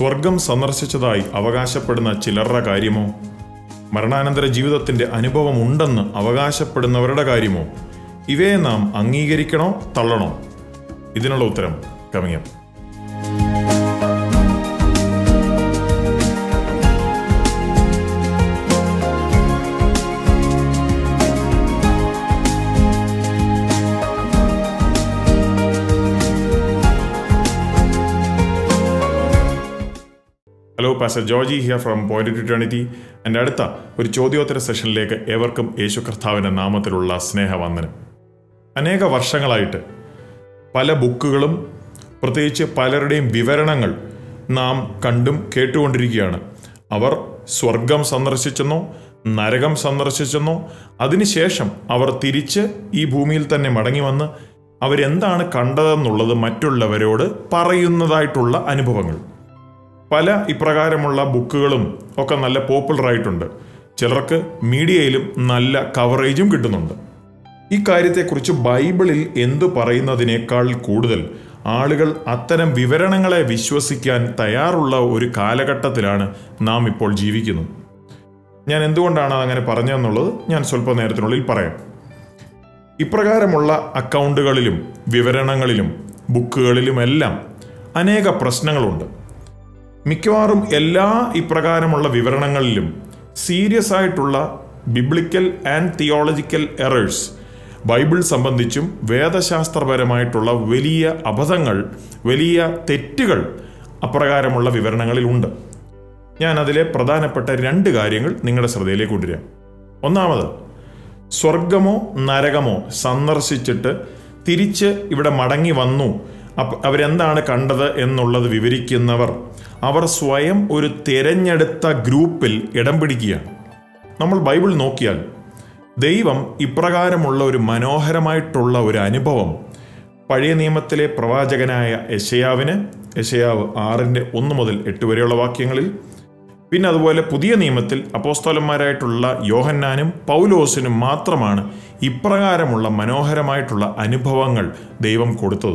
സ്വർഗം സന്ദർശിച്ചതായി അവകാശപ്പെടുന്ന ചിലരുടെ കാര്യമോ മരണാനന്തര ജീവിതത്തിന്റെ അനുഭവം ഉണ്ടെന്ന് അവകാശപ്പെടുന്നവരുടെ കാര്യമോ ഇവയെ നാം അംഗീകരിക്കണോ തള്ളണോ ഇതിനുള്ള ഉത്തരം കമിയം hello pastor Georgie here from point two twenty എൻ്റെ അടുത്ത ഒരു ചോദ്യോത്തര സെഷനിലേക്ക് ഏവർക്കും യേശു കർത്താവിൻ്റെ നാമത്തിലുള്ള സ്നേഹവന്ദനം അനേക വർഷങ്ങളായിട്ട് പല ബുക്കുകളും പ്രത്യേകിച്ച് പലരുടെയും വിവരണങ്ങൾ നാം കണ്ടും കേട്ടുകൊണ്ടിരിക്കുകയാണ് അവർ സ്വർഗം സന്ദർശിച്ചെന്നോ നരകം സന്ദർശിച്ചെന്നോ അതിനുശേഷം അവർ തിരിച്ച് ഈ ഭൂമിയിൽ തന്നെ മടങ്ങി വന്ന് അവരെന്താണ് കണ്ടതെന്നുള്ളത് മറ്റുള്ളവരോട് പറയുന്നതായിട്ടുള്ള അനുഭവങ്ങൾ പല ഇപ്രകാരമുള്ള ബുക്കുകളും ഒക്കെ നല്ല പോപ്പുലർ ആയിട്ടുണ്ട് ചിലർക്ക് മീഡിയയിലും നല്ല കവറേജും കിട്ടുന്നുണ്ട് ഈ കാര്യത്തെക്കുറിച്ച് ബൈബിളിൽ എന്തു പറയുന്നതിനേക്കാൾ കൂടുതൽ ആളുകൾ അത്തരം വിവരണങ്ങളെ വിശ്വസിക്കാൻ തയ്യാറുള്ള ഒരു കാലഘട്ടത്തിലാണ് നാം ഇപ്പോൾ ജീവിക്കുന്നത് ഞാൻ എന്തുകൊണ്ടാണ് അങ്ങനെ പറഞ്ഞതെന്നുള്ളത് ഞാൻ സ്വല്പ നേരത്തിനുള്ളിൽ പറയാം ഇപ്രകാരമുള്ള അക്കൗണ്ടുകളിലും വിവരണങ്ങളിലും ബുക്കുകളിലുമെല്ലാം അനേക പ്രശ്നങ്ങളുണ്ട് മിക്കവാറും എല്ലാ ഇപ്രകാരമുള്ള വിവരണങ്ങളിലും സീരിയസ് ആയിട്ടുള്ള biblical and theological errors Bible സംബന്ധിച്ചും വേദശാസ്ത്രപരമായിട്ടുള്ള വലിയ അബദ്ധങ്ങൾ വലിയ തെറ്റുകൾ അപ്രകാരമുള്ള വിവരണങ്ങളിലുണ്ട് ഞാൻ അതിലെ പ്രധാനപ്പെട്ട രണ്ട് കാര്യങ്ങൾ നിങ്ങളുടെ ശ്രദ്ധയിലേക്ക് കൊണ്ടുവരാം ഒന്നാമത് സ്വർഗമോ നരകമോ സന്ദർശിച്ചിട്ട് തിരിച്ച് ഇവിടെ മടങ്ങി വന്നു അപ്പ അവരെന്താണ് കണ്ടത് എന്നുള്ളത് വിവരിക്കുന്നവർ അവർ സ്വയം ഒരു തിരഞ്ഞെടുത്ത ഗ്രൂപ്പിൽ ഇടം പിടിക്കുകയാണ് നമ്മൾ ബൈബിൾ നോക്കിയാൽ ദൈവം ഇപ്രകാരമുള്ള ഒരു മനോഹരമായിട്ടുള്ള ഒരു അനുഭവം പഴയ നിയമത്തിലെ പ്രവാചകനായ യശയാവിന് യശയാവ് ആറിൻ്റെ ഒന്ന് മുതൽ എട്ട് വരെയുള്ള വാക്യങ്ങളിൽ പിന്നെ അതുപോലെ പുതിയ നിയമത്തിൽ അപ്പോസ്തോലന്മാരായിട്ടുള്ള യോഹന്നാനും പൗലോസിനും മാത്രമാണ് ഇപ്രകാരമുള്ള മനോഹരമായിട്ടുള്ള അനുഭവങ്ങൾ ദൈവം കൊടുത്തത്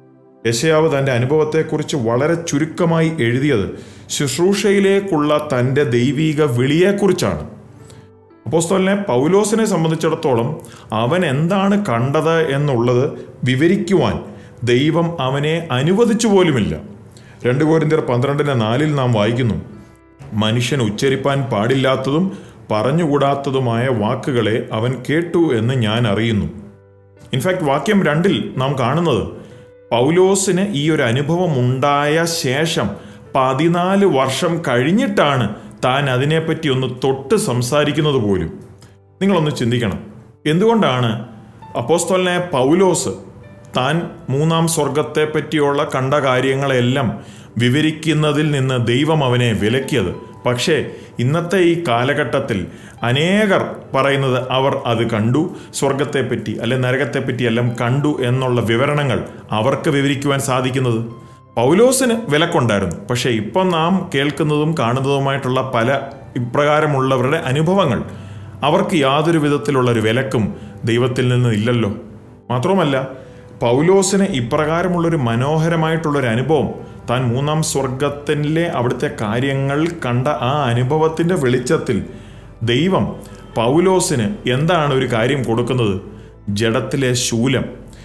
യശയാവ് തൻ്റെ അനുഭവത്തെക്കുറിച്ച് വളരെ ചുരുക്കമായി എഴുതിയത് ശുശ്രൂഷയിലേക്കുള്ള തൻ്റെ ദൈവീക വിളിയെക്കുറിച്ചാണ് അപ്പോസ്തോലിനെ പൗലോസിനെ സംബന്ധിച്ചിടത്തോളം അവൻ എന്താണ് കണ്ടത് എന്നുള്ളത് വിവരിക്കുവാൻ ദൈവം അവനെ അനുവദിച്ചു പോലുമില്ല രണ്ട് കോരിന്തിയർ പന്ത്രണ്ടിന് നാലിൽ നാം വായിക്കുന്നു മനുഷ്യൻ ഉച്ചരിപ്പാൻ പാടില്ലാത്തതും പറഞ്ഞുകൂടാത്തതുമായ വാക്കുകളെ അവൻ കേട്ടു എന്ന് ഞാൻ അറിയുന്നു ഇൻഫാക്ട് വാക്യം രണ്ടിൽ നാം കാണുന്നത് പൗലോസിന് ഈ ഒരു അനുഭവം ഉണ്ടായ ശേഷം പതിനാല് വർഷം കഴിഞ്ഞിട്ടാണ് താൻ അതിനെപ്പറ്റി ഒന്ന് തൊട്ട് സംസാരിക്കുന്നത് പോലും നിങ്ങളൊന്ന് ചിന്തിക്കണം എന്തുകൊണ്ടാണ് അപ്പോസ്തോലിനെ പൗലോസ് താൻ മൂന്നാം സ്വർഗത്തെ പറ്റിയുള്ള കണ്ട കാര്യങ്ങളെല്ലാം വിവരിക്കുന്നതിൽ നിന്ന് ദൈവം അവനെ വിലക്കിയത് പക്ഷേ ഇന്നത്തെ ഈ കാലഘട്ടത്തിൽ അനേകർ പറയുന്നത് അവർ അത് കണ്ടു സ്വർഗത്തെപ്പറ്റി അല്ലെ നരകത്തെപ്പറ്റി എല്ലാം കണ്ടു എന്നുള്ള വിവരണങ്ങൾ അവർക്ക് വിവരിക്കുവാൻ സാധിക്കുന്നത് പൗലോസിന് വിലക്കുണ്ടായിരുന്നു പക്ഷേ ഇപ്പം നാം കേൾക്കുന്നതും കാണുന്നതുമായിട്ടുള്ള പല ഇപ്രകാരമുള്ളവരുടെ അനുഭവങ്ങൾ അവർക്ക് യാതൊരു വിധത്തിലുള്ള ഒരു വിലക്കും ദൈവത്തിൽ നിന്ന് ഇല്ലല്ലോ മാത്രവുമല്ല പൗലോസിന് ഇപ്രകാരമുള്ളൊരു മനോഹരമായിട്ടുള്ളൊരു അനുഭവം താൻ മൂന്നാം സ്വർഗത്തിലെ അവിടുത്തെ കാര്യങ്ങൾ കണ്ട ആ അനുഭവത്തിൻ്റെ വെളിച്ചത്തിൽ ദൈവം പൗലോസിന് എന്താണ് ഒരു കാര്യം കൊടുക്കുന്നത് ജഡത്തിലെ ശൂലം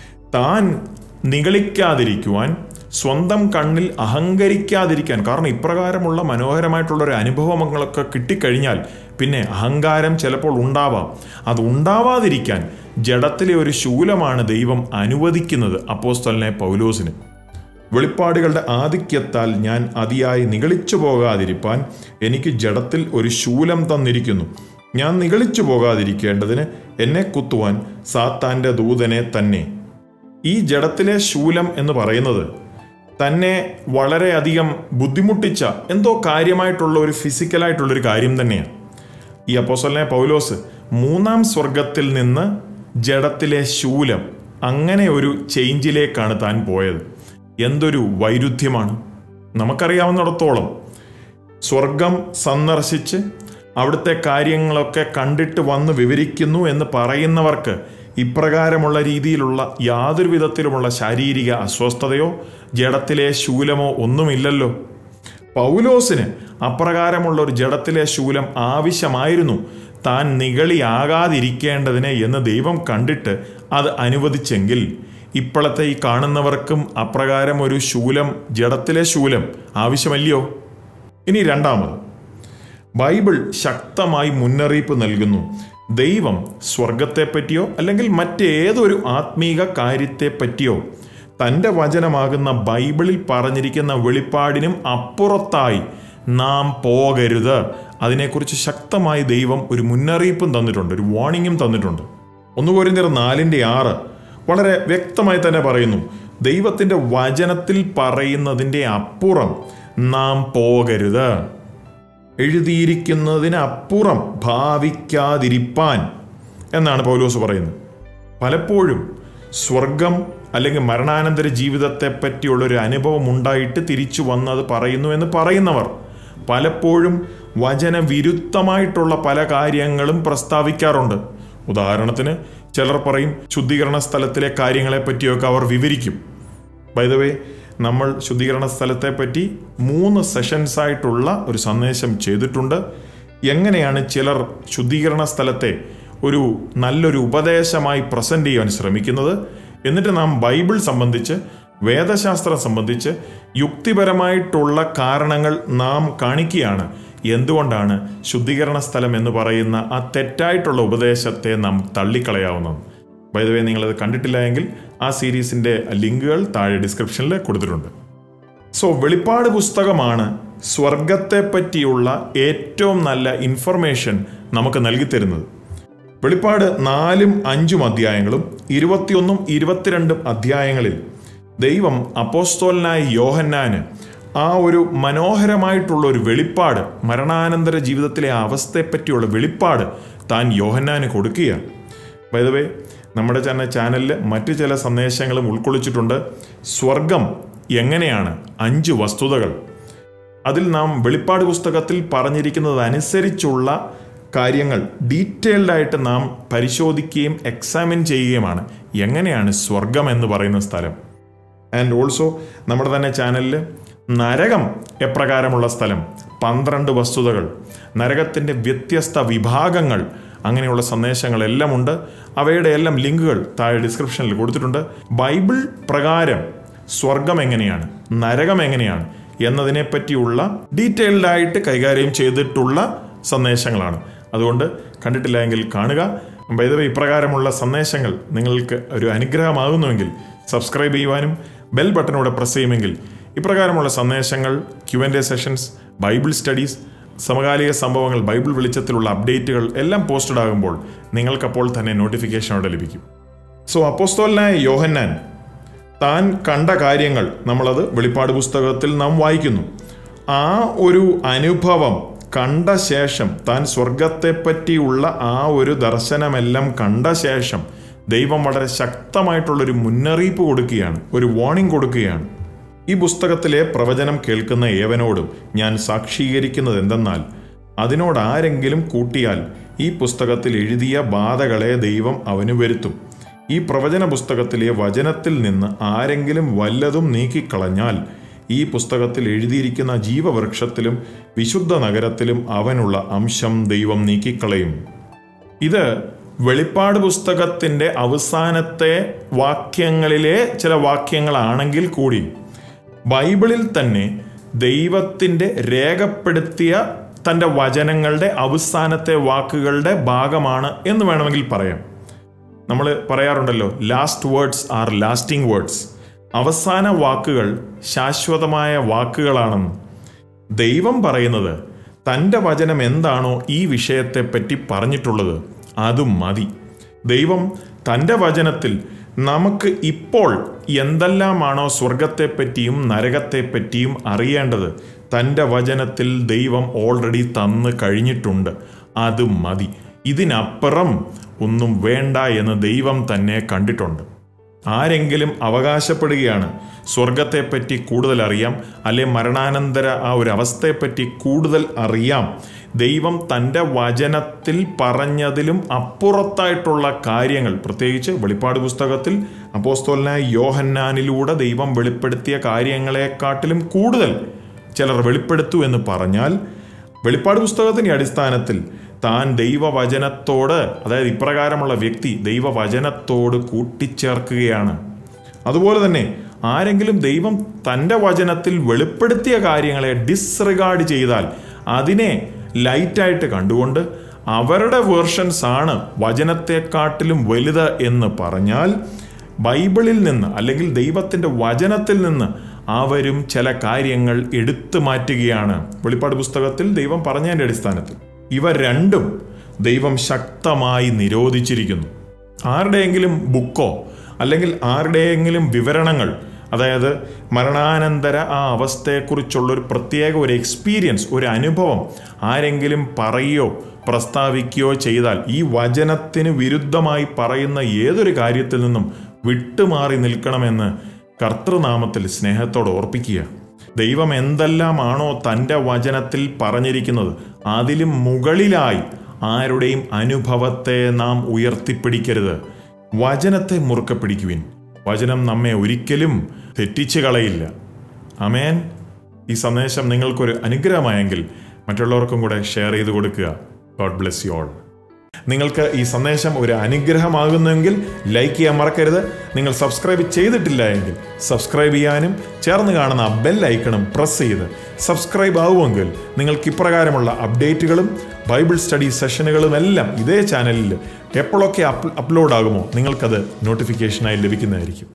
താൻ നിഗളിക്കാതിരിക്കുവാൻ സ്വന്തം കണ്ണിൽ അഹങ്കരിക്കാതിരിക്കാൻ കാരണം ഇപ്രകാരമുള്ള മനോഹരമായിട്ടുള്ള ഒരു അനുഭവങ്ങളൊക്കെ കിട്ടിക്കഴിഞ്ഞാൽ പിന്നെ അഹങ്കാരം ചിലപ്പോൾ ഉണ്ടാവാം അത് ഉണ്ടാവാതിരിക്കാൻ ജഡത്തിലെ ഒരു ശൂലമാണ് ദൈവം അനുവദിക്കുന്നത് അപ്പോസ്തലിനെ പൗലോസിന് വെളിപ്പാടുകളുടെ ആധിക്യത്താൽ ഞാൻ അതിയായി നിഗളിച്ചു പോകാതിരിപ്പാൻ എനിക്ക് ജഡത്തിൽ ഒരു ശൂലം തന്നിരിക്കുന്നു ഞാൻ നിഗളിച്ചു പോകാതിരിക്കേണ്ടതിന് എന്നെ കുത്തുവാൻ സാത്താന്റെ ദൂതനെ തന്നെ ഈ ജഡത്തിലെ ശൂലം എന്ന് പറയുന്നത് തന്നെ വളരെയധികം ബുദ്ധിമുട്ടിച്ച എന്തോ കാര്യമായിട്ടുള്ള ഒരു ഫിസിക്കലായിട്ടുള്ളൊരു കാര്യം തന്നെയാണ് ഈ അപ്പോസലിനെ പൗലോസ് മൂന്നാം സ്വർഗത്തിൽ നിന്ന് ജഡത്തിലെ ശൂലം അങ്ങനെ ഒരു ചേഞ്ചിലേക്കാണ് താൻ പോയത് എന്തൊരു വൈരുദ്ധ്യമാണ് നമുക്കറിയാവുന്നിടത്തോളം സ്വർഗം സന്ദർശിച്ച് അവിടുത്തെ കാര്യങ്ങളൊക്കെ കണ്ടിട്ട് വന്ന് വിവരിക്കുന്നു എന്ന് പറയുന്നവർക്ക് ഇപ്രകാരമുള്ള രീതിയിലുള്ള യാതൊരു വിധത്തിലുമുള്ള ശാരീരിക അസ്വസ്ഥതയോ ജഡത്തിലെ ശൂലമോ ഒന്നുമില്ലല്ലോ പൗലോസിന് അപ്രകാരമുള്ള ഒരു ജഡത്തിലെ ശൂലം ആവശ്യമായിരുന്നു താൻ നിഗളിയാകാതിരിക്കേണ്ടതിന് എന്ന് ദൈവം കണ്ടിട്ട് അത് അനുവദിച്ചെങ്കിൽ ഇപ്പോഴത്തെ ഈ കാണുന്നവർക്കും അപ്രകാരം ഒരു ശൂലം ജഡത്തിലെ ശൂലം ആവശ്യമല്ലയോ ഇനി രണ്ടാമത് ബൈബിൾ ശക്തമായി മുന്നറിയിപ്പ് നൽകുന്നു ദൈവം സ്വർഗത്തെപ്പറ്റിയോ അല്ലെങ്കിൽ മറ്റേതൊരു ആത്മീക കാര്യത്തെപ്പറ്റിയോ തൻ്റെ വചനമാകുന്ന ബൈബിളിൽ പറഞ്ഞിരിക്കുന്ന വെളിപ്പാടിനും അപ്പുറത്തായി നാം പോകരുത് അതിനെക്കുറിച്ച് ശക്തമായി ദൈവം ഒരു മുന്നറിയിപ്പും തന്നിട്ടുണ്ട് ഒരു വാർണിംഗും തന്നിട്ടുണ്ട് ഒന്ന് കോരിന്തർ നാലിൻ്റെ ആറ് വളരെ വ്യക്തമായി തന്നെ പറയുന്നു ദൈവത്തിൻ്റെ വചനത്തിൽ പറയുന്നതിൻ്റെ അപ്പുറം നാം പോകരുത് എഴുതിയിരിക്കുന്നതിനപ്പുറം ഭാവിക്കാതിരിപ്പാൻ എന്നാണ് പൗലോസ് പറയുന്നത് പലപ്പോഴും സ്വർഗം അല്ലെങ്കിൽ മരണാനന്തര ജീവിതത്തെ പറ്റിയുള്ളൊരു അനുഭവം ഉണ്ടായിട്ട് തിരിച്ചു വന്നത് പറയുന്നു എന്ന് പറയുന്നവർ പലപ്പോഴും വചനവിരുദ്ധമായിട്ടുള്ള പല കാര്യങ്ങളും പ്രസ്താവിക്കാറുണ്ട് ഉദാഹരണത്തിന് ചിലർ പറയും ശുദ്ധീകരണ സ്ഥലത്തിലെ കാര്യങ്ങളെ പറ്റിയൊക്കെ അവർ വിവരിക്കും ബൈദവേ നമ്മൾ ശുദ്ധീകരണ സ്ഥലത്തെ പറ്റി മൂന്ന് സെഷൻസ് ആയിട്ടുള്ള ഒരു സന്ദേശം ചെയ്തിട്ടുണ്ട് എങ്ങനെയാണ് ചിലർ ശുദ്ധീകരണ സ്ഥലത്തെ ഒരു നല്ലൊരു ഉപദേശമായി പ്രസന്റ് ചെയ്യാൻ ശ്രമിക്കുന്നത് എന്നിട്ട് നാം ബൈബിൾ സംബന്ധിച്ച് വേദശാസ്ത്രം സംബന്ധിച്ച് യുക്തിപരമായിട്ടുള്ള കാരണങ്ങൾ നാം കാണിക്കുകയാണ് എന്തുകൊണ്ടാണ് ശുദ്ധീകരണ സ്ഥലം എന്ന് പറയുന്ന ആ തെറ്റായിട്ടുള്ള ഉപദേശത്തെ നാം തള്ളിക്കളയാവുന്നത് വൈദവേ നിങ്ങളത് കണ്ടിട്ടില്ല എങ്കിൽ ആ സീരീസിൻ്റെ ലിങ്കുകൾ താഴെ ഡിസ്ക്രിപ്ഷനിൽ കൊടുത്തിട്ടുണ്ട് സോ വെളിപ്പാട് പുസ്തകമാണ് സ്വർഗത്തെ പറ്റിയുള്ള ഏറ്റവും നല്ല ഇൻഫർമേഷൻ നമുക്ക് നൽകിത്തരുന്നത് വെളിപ്പാട് നാലും അഞ്ചും അധ്യായങ്ങളും ഇരുപത്തിയൊന്നും ഇരുപത്തിരണ്ടും അധ്യായങ്ങളിൽ ദൈവം അപ്പോസ്തോലനായ യോഹന്നാന് ആ ഒരു മനോഹരമായിട്ടുള്ള ഒരു വെളിപ്പാട് മരണാനന്തര ജീവിതത്തിലെ അവസ്ഥയെപ്പറ്റിയുള്ള വെളിപ്പാട് താൻ യോഹന്നാന് കൊടുക്കുകയാണ് വൈദവേ നമ്മുടെ തന്നെ ചാനലിൽ മറ്റു ചില സന്ദേശങ്ങളും ഉൾക്കൊള്ളിച്ചിട്ടുണ്ട് സ്വർഗം എങ്ങനെയാണ് അഞ്ച് വസ്തുതകൾ അതിൽ നാം വെളിപ്പാട് പുസ്തകത്തിൽ പറഞ്ഞിരിക്കുന്നത് കാര്യങ്ങൾ ഡീറ്റെയിൽഡ് ആയിട്ട് നാം പരിശോധിക്കുകയും എക്സാമിൻ ചെയ്യുകയുമാണ് എങ്ങനെയാണ് സ്വർഗം എന്ന് പറയുന്ന സ്ഥലം ആൻഡ് ഓൾസോ നമ്മുടെ തന്നെ ചാനലിൽ നരകം എപ്രകാരമുള്ള സ്ഥലം പന്ത്രണ്ട് വസ്തുതകൾ നരകത്തിൻ്റെ വ്യത്യസ്ത വിഭാഗങ്ങൾ അങ്ങനെയുള്ള സന്ദേശങ്ങളെല്ലാം ഉണ്ട് അവയുടെ എല്ലാം ലിങ്കുകൾ താഴെ ഡിസ്ക്രിപ്ഷനിൽ കൊടുത്തിട്ടുണ്ട് ബൈബിൾ പ്രകാരം സ്വർഗം എങ്ങനെയാണ് നരകം എങ്ങനെയാണ് എന്നതിനെ പറ്റിയുള്ള ഡീറ്റെയിൽഡ് ആയിട്ട് കൈകാര്യം ചെയ്തിട്ടുള്ള സന്ദേശങ്ങളാണ് അതുകൊണ്ട് കണ്ടിട്ടില്ല എങ്കിൽ കാണുക വൈദവ ഇപ്രകാരമുള്ള സന്ദേശങ്ങൾ നിങ്ങൾക്ക് ഒരു അനുഗ്രഹമാകുന്നുവെങ്കിൽ സബ്സ്ക്രൈബ് ചെയ്യുവാനും ബെൽ ബട്ടനോടെ പ്രസ് ചെയ്യുമെങ്കിൽ ഇപ്രകാരമുള്ള സന്ദേശങ്ങൾ Q N A sessions Bible studies സമകാലിക സംഭവങ്ങൾ ബൈബിൾ വെളിച്ചത്തിലുള്ള അപ്ഡേറ്റുകൾ എല്ലാം പോസ്റ്റഡ് ആകുമ്പോൾ നിങ്ങൾക്കപ്പോൾ തന്നെ നോട്ടിഫിക്കേഷനോടെ ലഭിക്കും സോ അപ്പോസ്തോലനായ യോഹന്നാൻ താൻ കണ്ട കാര്യങ്ങൾ നമ്മളത് വെളിപ്പാട് പുസ്തകത്തിൽ നാം വായിക്കുന്നു ആ ഒരു അനുഭവം കണ്ട ശേഷം താൻ സ്വർഗത്തെപ്പറ്റിയുള്ള ആ ഒരു ദർശനമെല്ലാം കണ്ട ശേഷം ദൈവം വളരെ ശക്തമായിട്ടുള്ളൊരു മുന്നറിയിപ്പ് കൊടുക്കുകയാണ് ഒരു വാർണിംഗ് കൊടുക്കുകയാണ് ഈ പുസ്തകത്തിലെ പ്രവചനം കേൾക്കുന്ന ഏവനോടും ഞാൻ സാക്ഷീകരിക്കുന്നത് എന്തെന്നാൽ അതിനോട് ആരെങ്കിലും കൂട്ടിയാൽ ഈ പുസ്തകത്തിൽ എഴുതിയ ബാധകളെ ദൈവം അവന് വരുത്തും ഈ പ്രവചന പുസ്തകത്തിലെ വചനത്തിൽ നിന്ന് ആരെങ്കിലും വല്ലതും നീക്കിക്കളഞ്ഞാൽ ഈ പുസ്തകത്തിൽ എഴുതിയിരിക്കുന്ന ജീവവൃക്ഷത്തിലും വിശുദ്ധ നഗരത്തിലും അവനുള്ള അംശം ദൈവം നീക്കിക്കളയും ഇത് വെളിപ്പാട് പുസ്തകത്തിൻ്റെ അവസാനത്തെ വാക്യങ്ങളിലെ ചില വാക്യങ്ങളാണെങ്കിൽ കൂടി ബൈബിളിൽ തന്നെ ദൈവത്തിൻ്റെ രേഖപ്പെടുത്തിയ തൻ്റെ വചനങ്ങളുടെ അവസാനത്തെ വാക്കുകളുടെ ഭാഗമാണ് എന്ന് വേണമെങ്കിൽ പറയാം നമ്മൾ പറയാറുണ്ടല്ലോ last words are lasting words അവസാന വാക്കുകൾ ശാശ്വതമായ വാക്കുകളാണെന്ന് ദൈവം പറയുന്നത് തൻ്റെ വചനം എന്താണോ ഈ വിഷയത്തെപ്പറ്റി പറഞ്ഞിട്ടുള്ളത് അതും മതി ദൈവം തൻ്റെ വചനത്തിൽ നമുക്ക് ഇപ്പോൾ എന്തെല്ലാമാണോ സ്വർഗത്തെപ്പറ്റിയും നരകത്തെപ്പറ്റിയും അറിയേണ്ടത് തൻ്റെ വചനത്തിൽ ദൈവം ഓൾറെഡി തന്ന് കഴിഞ്ഞിട്ടുണ്ട് അത് മതി ഇതിനപ്പുറം ഒന്നും വേണ്ട എന്ന് ദൈവം തന്നെ കണ്ടിട്ടുണ്ട് ആരെങ്കിലും അവകാശപ്പെടുകയാണ് സ്വർഗത്തെപ്പറ്റി കൂടുതൽ അറിയാം അല്ലെ മരണാനന്തര ആ ഒരു അവസ്ഥയെപ്പറ്റി കൂടുതൽ അറിയാം ദൈവം തൻ്റെ വചനത്തിൽ പറഞ്ഞതിലും അപ്പുറത്തായിട്ടുള്ള കാര്യങ്ങൾ പ്രത്യേകിച്ച് വെളിപ്പാട് പുസ്തകത്തിൽ അപ്പോസ്തോലനായ യോഹന്നാനിലൂടെ ദൈവം വെളിപ്പെടുത്തിയ കാര്യങ്ങളെക്കാട്ടിലും കൂടുതൽ ചിലർ വെളിപ്പെടുത്തു എന്ന് പറഞ്ഞാൽ വെളിപ്പാട് പുസ്തകത്തിന്റെ അടിസ്ഥാനത്തിൽ താൻ ദൈവവചനത്തോട് അതായത് ഇപ്രകാരമുള്ള വ്യക്തി ദൈവവചനത്തോട് കൂട്ടിച്ചേർക്കുകയാണ് അതുപോലെ തന്നെ ആരെങ്കിലും ദൈവം തൻ്റെ വചനത്തിൽ വെളിപ്പെടുത്തിയ കാര്യങ്ങളെ ഡിസ്റിഗാർഡ് ചെയ്താൽ അതിനെ ലൈറ്റായിട്ട് കണ്ടുകൊണ്ട് അവരുടെ വേർഷൻസ് ആണ് വചനത്തെക്കാട്ടിലും വലുത് എന്ന് പറഞ്ഞാൽ ബൈബിളിൽ നിന്ന് അല്ലെങ്കിൽ ദൈവത്തിൻ്റെ വചനത്തിൽ നിന്ന് അവരും ചില കാര്യങ്ങൾ എടുത്തു മാറ്റുകയാണ് വെളിപ്പാട് പുസ്തകത്തിൽ ദൈവം പറഞ്ഞതിൻ്റെ അടിസ്ഥാനത്തിൽ ഇവ രണ്ടും ദൈവം ശക്തമായി നിരോധിച്ചിരിക്കുന്നു ആരുടെയെങ്കിലും ബുക്കോ അല്ലെങ്കിൽ ആരുടെയെങ്കിലും വിവരണങ്ങൾ അതായത് മരണാനന്തര ആ അവസ്ഥയെക്കുറിച്ചുള്ള ഒരു പ്രത്യേക ഒരു എക്സ്പീരിയൻസ് ഒരു അനുഭവം ആരെങ്കിലും പറയുകയോ പ്രസ്താവിക്കുകയോ ചെയ്താൽ ഈ വചനത്തിന് വിരുദ്ധമായി പറയുന്ന ഏതൊരു കാര്യത്തിൽ നിന്നും വിട്ടുമാറി നിൽക്കണമെന്ന് കർത്തൃനാമത്തിൽ സ്നേഹത്തോടെ ഓർപ്പിക്കുക ദൈവം എന്തെല്ലാമാണോ തൻ്റെ വചനത്തിൽ പറഞ്ഞിരിക്കുന്നത് അതിലും മുകളിലായി ആരുടെയും അനുഭവത്തെ നാം ഉയർത്തിപ്പിടിക്കരുത് വചനത്തെ മുറുക്കെ പിടിക്കുവിൻ വചനം നമ്മെ ഒരിക്കലും തെറ്റിച്ചു കളയില്ല അമേൻ ഈ സന്ദേശം നിങ്ങൾക്കൊരു അനുഗ്രഹമായെങ്കിൽ മറ്റുള്ളവർക്കും കൂടെ ഷെയർ ചെയ്ത് കൊടുക്കുക ഗോഡ് ബ്ലെസ് യു ഓൾ നിങ്ങൾക്ക് ഈ സന്ദേശം ഒരു അനുഗ്രഹമാകുന്നെങ്കിൽ ലൈക്ക് ചെയ്യാൻ മറക്കരുത് നിങ്ങൾ സബ്സ്ക്രൈബ് ചെയ്തിട്ടില്ല എങ്കിൽ സബ്സ്ക്രൈബ് ചെയ്യാനും ചേർന്ന് കാണുന്ന ബെൽ ഐക്കണും പ്രസ് ചെയ്ത് സബ്സ്ക്രൈബ് ആവുമെങ്കിൽ നിങ്ങൾക്ക് ഇപ്രകാരമുള്ള അപ്ഡേറ്റുകളും ബൈബിൾ സ്റ്റഡി സെഷനുകളും എല്ലാം ഇതേ ചാനലിൽ എപ്പോഴൊക്കെ അപ്ലോഡ് ആകുമോ നിങ്ങൾക്കത് നോട്ടിഫിക്കേഷനായി ലഭിക്കുന്നതായിരിക്കും